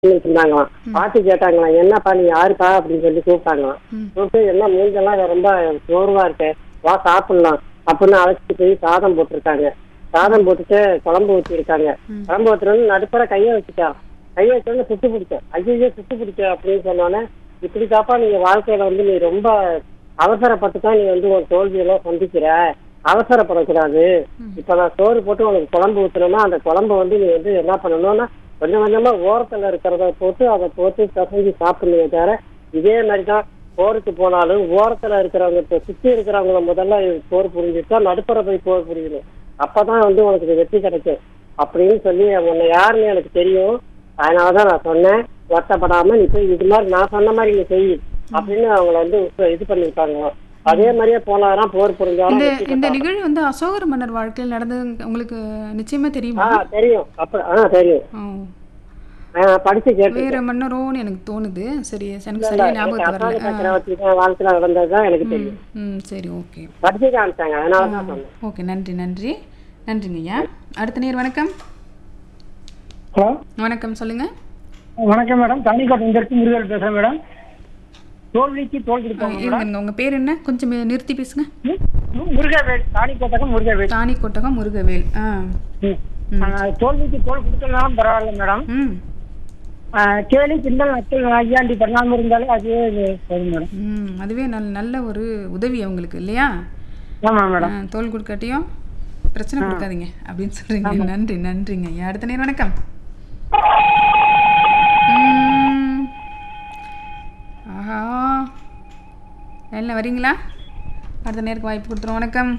இருந்தாங்களாம் பாட்டு கேட்டாங்களாம் என்னப்பா நீ யாருப்பா அப்படின்னு சொல்லி கூப்பிட்டாங்களாம் ம். கூப்பிட்டு என்ன மூஞ்செல்லாம் ரொம்ப சோர்வா இருக்கு வா சாப்பிடலாம் அப்படின்னு அழைச்சிட்டு போய் சாதம் போட்டிருக்காங்க சாதம் போட்டுட்டு குழம்பு ஊற்றிருக்காங்க ம். குழம்பு ஊற்றுறது நடுப்புற கையை வச்சுட்டான் கையை வச்சோன்னு சுட்டு பிடிச்சேன் ஐயோ சுட்டு பிடிச்ச அப்படின்னு சொன்னோன்னே இப்படி தாப்பா நீங்க வாழ்க்கையில வந்து நீ ரொம்ப அவசரப்பட்டு தான் நீ வந்து உன் தோல்வியெல்லாம் சந்திக்கிற அவசரப்படக்கூடாது இப்ப நான் சோறு போட்டு உனக்கு குழம்பு ஊத்துனேன்னா அந்த குழம்பு வந்து நீ வந்து என்ன பண்ணணும்னா கொஞ்சம் கொஞ்சமா ஓரத்துல இருக்கிறத போட்டு அதை போட்டு பிசைஞ்சு சாப்பிடுங்க தவிர இதே மாதிரி தான் போருக்கு போனாலும் ஓரத்துல இருக்கிறவங்க இப்ப சுத்தி இருக்கிறவங்கள முதல்ல போர் புரிஞ்சுட்டா நடுப்புற போய் போர் புரியணும் அப்பதான் வந்து உனக்கு இது வெற்றி கிடைக்கும் அப்படின்னு சொல்லி உன்னை யாருன்னு எனக்கு தெரியும் அதனாலதான் நான் சொன்னேன் வருத்தப்படாம நீ போய் இது மாதிரி நான் சொன்ன மாதிரி நீ செய் அப்படின்னு அவங்கள வந்து இது பண்ணிருக்காங்க அதே மாதிரியே போனாதான் போர் புரிஞ்சாலும் இந்த வெற்றி இந்த பெற்றாங்க. நிகழ்வு வந்து அசோகர் மன்னர் வாழ்க்கையில் நடந்தது உங்களுக்கு நிச்சயமா தெரியுமா ஆ தெரியும் அப்ப ஆ தெரியும் ஓ. ஆ, படிச்சு கேட்டு வேற மன்னரோன்னு எனக்கு தோணுது சரி எனக்கு சரியா ஞாபகத்து வரல அசாத சக்கரவர்த்தி தான் வாழ்க்கையில நடந்ததுதான் எனக்கு தெரியும் ம் சரி ஓகே படிச்சு காமிச்சாங்க அதனால தான் சொன்னேன் ஓகே நன்றி நன்றி நன்றிங்க ஐயா அடுத்த நேர் வணக்கம் ஹலோ வணக்கம் சொல்லுங்க வணக்கம் மேடம் தண்ணிக்கோட்டை இந்த இடத்து முருகல் பேசுறேன் மேடம் தோல்விக்கு தோல் ஆ, கொடுப்பாங்க இருங்க இருங்க. உங்க பேர் என்ன கொஞ்சம் மே- நிறுத்தி பேசுங்க முருகவேல் தானிக்கோட்டகம் முருகவேல் தானி கொட்டகம் முருகவேல் ஆ ம். ஆ, தோல்விக்கு தோல் கொடுக்கலனாலும் பரவாயில்ல மேடம் ம் ஆ, கேலி கிண்டல் நக்கல் ஐயாண்டி பண்ணாம இருந்தாலே அதுவே இது போதும் மேடம் ம் அதுவே நல்ல நல்ல ஒரு உதவி அவங்களுக்கு இல்லையா ஆமா மேடம் ஆ, தோல் கொடுக்காட்டியும் பிரச்சனை கொடுக்காதீங்க அப்படின்னு சொல்றீங்க நன்றி நன்றிங்க ஐயா அடுத்த நேரம் வணக்கம் ம். ஆஹா லைனில் வரீங்களா அடுத்த நேருக்கு வாய்ப்பு கொடுத்துருவோம் வணக்கம்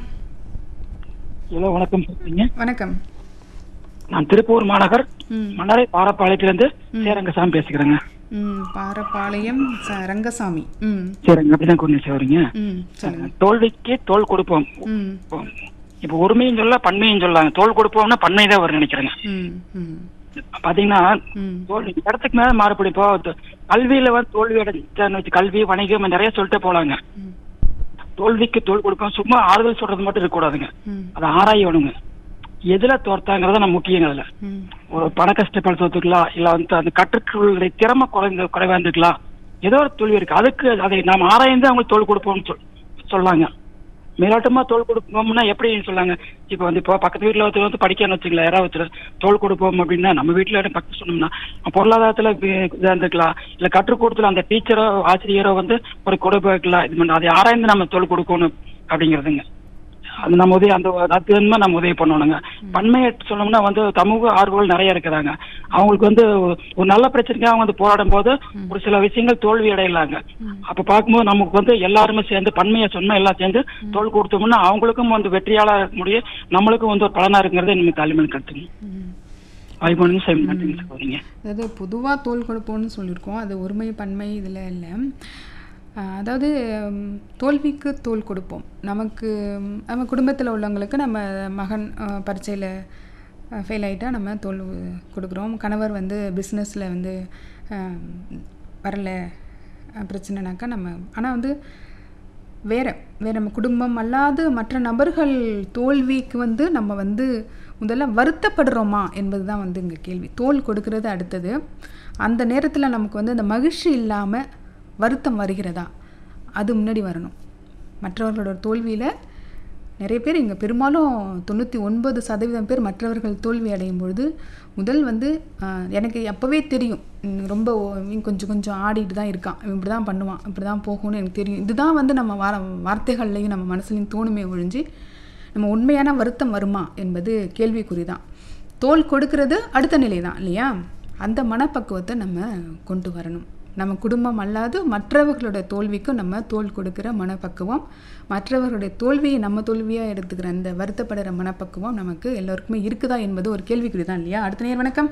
ஹலோ வணக்கம் சொல்றீங்க வணக்கம் நான் திருப்பூர் மாநகர் ம் மன்னரை பாரப்பாளையத்திலிருந்து சேரங்கசாமி பேசுகிறேங்க ம் பாரப்பாளையம் ச- ரங்கசாமி ம் சரிங்க அப்படிதான் கொஞ்சம் சேவரிங்க ம் சொல்லுங்க தோல்விக்கு தோல் கொடுப்போம் ம் இப்போ ஒருமையும் சொல்ல பன்மையும் சொல்லாங்க தோல் கொடுப்போம்னா பன்மை தான் வரும் நினைக்கிறேங்க ம் ம் பாத்தீங்கன்னா ம் தோல்வி இடத்துக்கு மேல மாறுபடி இப்போ த- கல்வியில வந்து தோல்வி அடைஞ்சான்னு வச்சு கல்வி வணிகம் நிறைய சொல்லிட்டு போலாங்க ம் தோல்விக்கு தோல் கொடுப்போம் சும்மா ஆறுதல் சொல்றது மட்டும் இருக்கக்கூடாதுங்க ம் அதை ஆராயணுங்க எதுல தோர்த்தாங்கிறத நம்ம முக்கியங்க அதுல ம் ஒரு பண கஷ்டப்பாடு தோத்துக்கலாம் இல்ல வந்து அந்த கற்றுக்களுடைய திறமை குறைந்த குறைவா இருந்துக்கலாம் ஏதோ ஒரு தோல்வி இருக்கு அதுக்கு அதை நாம் ஆராய்ந்து அவங்களுக்கு தோல் கொடுப்போம்னு சொல் சொல்லாங்க மேலோட்டமா தோல் கொடுப்போம்னா எப்படி சொல்லாங்க இப்ப வந்து இப்போ பக்கத்து வீட்டுல ஒருத்தர் வந்து படிக்கணும்னு வச்சுக்கலாம் யாராவது ஒருத்தர் தோல் கொடுப்போம் அப்படின்னா நம்ம வீட்டுல யாரும் பக்கத்து சொன்னோம்னா பொருளாதாரத்துல வி- இதா இருந்துக்கலாம் இல்ல கற்றுக் கொடுத்துல அந்த டீச்சரோ ஆசிரியரோ வந்து ஒரு கொடுப்பு வைக்கலாம் இது பண்ண அதை ஆராய்ந்து நம்ம தோல் கொடுக்கணும் அப்படிங்கிறதுங்க அது நம்ம உதவி அந்த அதுக்கு வந்து நம்ம உதவி பண்ணணுங்க பன்மையை சொன்னோம்னா வந்து சமூக ஆர்வங்கள் நிறைய இருக்கிறாங்க அவங்களுக்கு வந்து ஒரு நல்ல பிரச்சனைக்காக அவங்க வந்து போராடும் போது ஒரு சில விஷயங்கள் தோல்வி அடையலாங்க அப்ப பார்க்கும்போது நமக்கு வந்து எல்லாருமே சேர்ந்து பன்மையை சொன்னா எல்லாம் சேர்ந்து தோல் கொடுத்தோம்னா அவங்களுக்கும் வந்து வெற்றியாளா இருக்க முடியும் நம்மளுக்கும் வந்து ஒரு பலனா இருக்குங்கிறது நம்ம தலைமையில் கருத்துங்க ம் வாய்ப்பு செய்ய மாட்டேங்க சொல்றீங்க அதாவது பொதுவாக தோல் கொடுப்போம்னு சொல்லியிருக்கோம் அது ஒருமை பன்மை இதில் இல்லை ஆஹ் அதாவது ம், தோல்விக்கு தோல் கொடுப்போம் நமக்கு ம், நம்ம குடும்பத்தில் உள்ளவங்களுக்கு நம்ம மகன் பரீட்சையில் ஃபெயில் ஆகிட்டா நம்ம தோல் கொடுக்குறோம் கணவர் வந்து பிஸ்னஸில் வந்து ஆஹ், வரல அஹ், பிரச்சனைனாக்கா நம்ம ஆனால் வந்து வேற வேற நம்ம குடும்பம் அல்லாது மற்ற நபர்கள் தோல்விக்கு வந்து நம்ம வந்து முதல்ல வருத்தப்படுறோமா என்பது தான் வந்து இங்கே கேள்வி தோல் கொடுக்கறது அடுத்தது அந்த நேரத்தில் நமக்கு வந்து அந்த மகிழ்ச்சி இல்லாமல் வருத்தம் வருகிறதா அது முன்னாடி வரணும் மற்றவர்களோட தோல்வியில் நிறைய பேர் இங்கே பெரும்பாலும் தொண்ணூற்றி ஒன்பது சதவீதம் பேர் மற்றவர்கள் தோல்வி அடையும் பொழுது முதல் வந்து ஆஹ், எனக்கு அப்போவே தெரியும் ம், ரொம்ப ஓ- இவன் கொஞ்சம் கொஞ்சம் ஆடிட்டு தான் இருக்கான் இவன் இப்படி தான் பண்ணுவான் இப்படி தான் போகும்னு எனக்கு தெரியும் இதுதான் வந்து நம்ம வார வார்த்தைகள்லையும் நம்ம மனசுலையும் தோணுமே ஒழிஞ்சு நம்ம உண்மையான வருத்தம் வருமா என்பது கேள்விக்குறி தான் தோல் கொடுக்கறது அடுத்த நிலை தான் இல்லையா அந்த மனப்பக்குவத்தை நம்ம கொண்டு வரணும் நம்ம குடும்பம் அல்லாது மற்றவர்களோட தோல்விக்கும் நம்ம தோல் கொடுக்கிற மனப்பக்குவம் மற்றவர்களுடைய தோல்வியை நம்ம தோல்வியாக எடுத்துக்கிற அந்த வருத்தப்படுற மனப்பக்குவம் நமக்கு எல்லோருக்குமே இருக்குதா என்பது ஒரு கேள்விக்குறி தான் இல்லையா அடுத்த நேர் வணக்கம்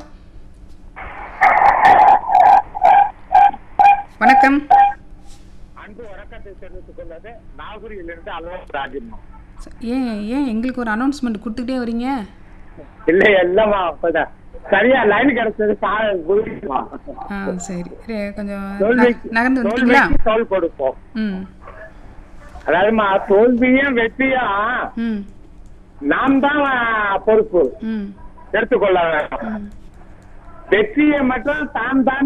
வணக்கம் அன்பு வணக்கத்தை தெரிவித்துக் கொள்வது நாகூரிலிருந்து அலுவலர் ராஜிமா ச- ஏன் ஏன் எங்களுக்கு ஒரு அனௌன்ஸ்மெண்ட் கொடுத்துக்கிட்டே வரீங்க இல்ல எல்லாமா அப்பதான் சரியா லைன் கிடைச்சது சா- குருமா. ஆ சரி ரே- கொஞ்சம் தோல்விக்கு ந- நகர்ந்து வந்துட்டீங்களா தோல்விக்கு தோல் கொடுப்போம் ம் அதாவதுமா தோல்வியும் வெற்றியும் ம் நாம் தான் பொறுப்பு ம் எடுத்துக்கொள்ள வேண்டும் ம் வெற்றியை மட்டும் தான் தான்